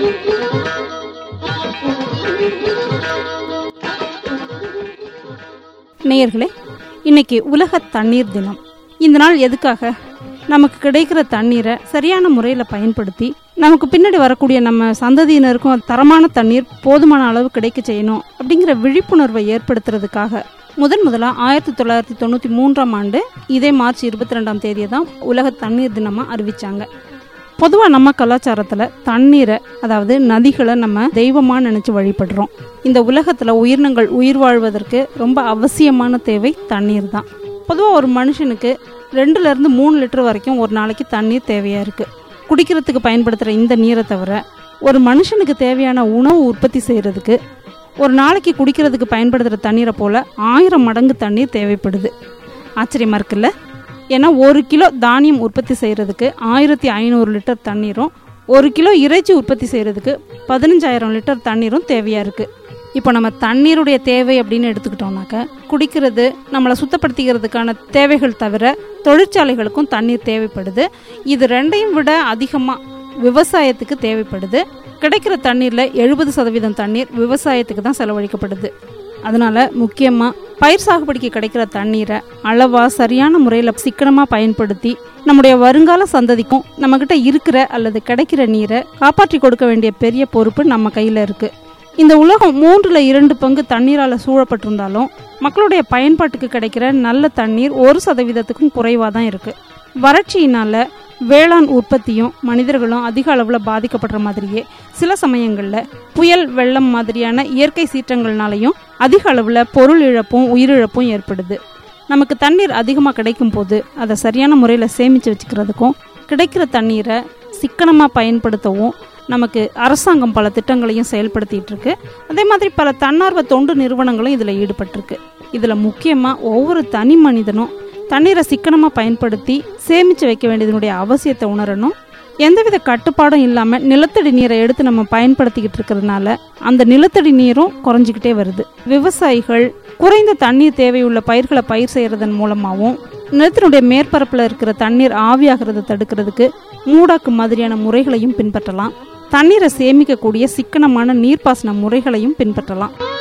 நேயர்களே இன்னைக்கு உலக தண்ணீர் தினம் இந்த நாள் எதுக்காக நமக்கு கிடைக்கிற தண்ணீரை சரியான முறையில் பயன்படுத்தி நமக்கு பின்னாடி வரக்கூடிய நம்ம சந்ததியினருக்கும் தரமான தண்ணீர் போதுமான அளவு கிடைக்க செய்யணும் அப்படிங்கிற விழிப்புணர்வை ஏற்படுத்துறதுக்காக முதன் முதலாக ஆயிரத்தி தொள்ளாயிரத்தி தொண்ணூற்றி மூன்றாம் ஆண்டு இதே மார்ச் இருபத்தி ரெண்டாம் தேதியை தான் உலக தண்ணீர் தினமாக அறிவிச்சாங்க பொதுவாக நம்ம கலாச்சாரத்தில் தண்ணீரை அதாவது நதிகளை நம்ம தெய்வமாக நினச்சி வழிபடுறோம் இந்த உலகத்தில் உயிரினங்கள் உயிர் வாழ்வதற்கு ரொம்ப அவசியமான தேவை தண்ணீர் தான் பொதுவாக ஒரு மனுஷனுக்கு ரெண்டுலேருந்து மூணு லிட்டர் வரைக்கும் ஒரு நாளைக்கு தண்ணீர் தேவையாக இருக்குது குடிக்கிறதுக்கு பயன்படுத்துகிற இந்த நீரை தவிர ஒரு மனுஷனுக்கு தேவையான உணவு உற்பத்தி செய்கிறதுக்கு ஒரு நாளைக்கு குடிக்கிறதுக்கு பயன்படுத்துகிற தண்ணீரை போல் ஆயிரம் மடங்கு தண்ணீர் தேவைப்படுது ஆச்சரியமாக இருக்குல்ல ஏன்னா ஒரு கிலோ தானியம் உற்பத்தி செய்கிறதுக்கு ஆயிரத்தி ஐநூறு லிட்டர் தண்ணீரும் ஒரு கிலோ இறைச்சி உற்பத்தி செய்கிறதுக்கு பதினஞ்சாயிரம் லிட்டர் தண்ணீரும் தேவையாக இருக்குது இப்போ நம்ம தண்ணீருடைய தேவை அப்படின்னு எடுத்துக்கிட்டோம்னாக்க குடிக்கிறது நம்மளை சுத்தப்படுத்திக்கிறதுக்கான தேவைகள் தவிர தொழிற்சாலைகளுக்கும் தண்ணீர் தேவைப்படுது இது ரெண்டையும் விட அதிகமாக விவசாயத்துக்கு தேவைப்படுது கிடைக்கிற தண்ணீரில் எழுபது சதவீதம் தண்ணீர் விவசாயத்துக்கு தான் செலவழிக்கப்படுது அதனால முக்கியமாக பயிர் சாகுபடிக்கு கிடைக்கிற தண்ணீரை அளவாக சரியான முறையில் சிக்கனமாக பயன்படுத்தி நம்முடைய வருங்கால சந்ததிக்கும் நம்மக்கிட்ட இருக்கிற அல்லது கிடைக்கிற நீரை காப்பாற்றி கொடுக்க வேண்டிய பெரிய பொறுப்பு நம்ம கையில் இருக்குது இந்த உலகம் மூன்றுல இரண்டு பங்கு தண்ணீரால் சூழப்பட்டிருந்தாலும் மக்களுடைய பயன்பாட்டுக்கு கிடைக்கிற நல்ல தண்ணீர் ஒரு சதவீதத்துக்கும் குறைவாக தான் இருக்குது வறட்சியினால வேளாண் உற்பத்தியும் மனிதர்களும் அதிக அளவில் பாதிக்கப்படுற மாதிரியே சில சமயங்களில் புயல் வெள்ளம் மாதிரியான இயற்கை சீற்றங்கள்னாலையும் அதிக அளவில் பொருள் இழப்பும் உயிரிழப்பும் ஏற்படுது நமக்கு தண்ணீர் அதிகமாக கிடைக்கும் போது அதை சரியான முறையில் சேமித்து வச்சுக்கிறதுக்கும் கிடைக்கிற தண்ணீரை சிக்கனமாக பயன்படுத்தவும் நமக்கு அரசாங்கம் பல திட்டங்களையும் செயல்படுத்திட்டு இருக்கு அதே மாதிரி பல தன்னார்வ தொண்டு நிறுவனங்களும் இதில் ஈடுபட்டிருக்கு இதில் முக்கியமாக ஒவ்வொரு தனி மனிதனும் தண்ணீரை சிக்கனமாக பயன்படுத்தி சேமித்து வைக்க வேண்டியதனுடைய அவசியத்தை உணரணும் எந்தவித கட்டுப்பாடும் இல்லாமல் நிலத்தடி நீரை எடுத்து நம்ம பயன்படுத்திக்கிட்டு இருக்கிறதுனால அந்த நிலத்தடி நீரும் குறைஞ்சிக்கிட்டே வருது விவசாயிகள் குறைந்த தண்ணீர் தேவையுள்ள பயிர்களை பயிர் செய்கிறதன் மூலமாகவும் நிலத்தினுடைய மேற்பரப்பில் இருக்கிற தண்ணீர் ஆவியாகிறத தடுக்கிறதுக்கு மூடாக்கு மாதிரியான முறைகளையும் பின்பற்றலாம் தண்ணீரை சேமிக்கக்கூடிய சிக்கனமான நீர்ப்பாசன முறைகளையும் பின்பற்றலாம்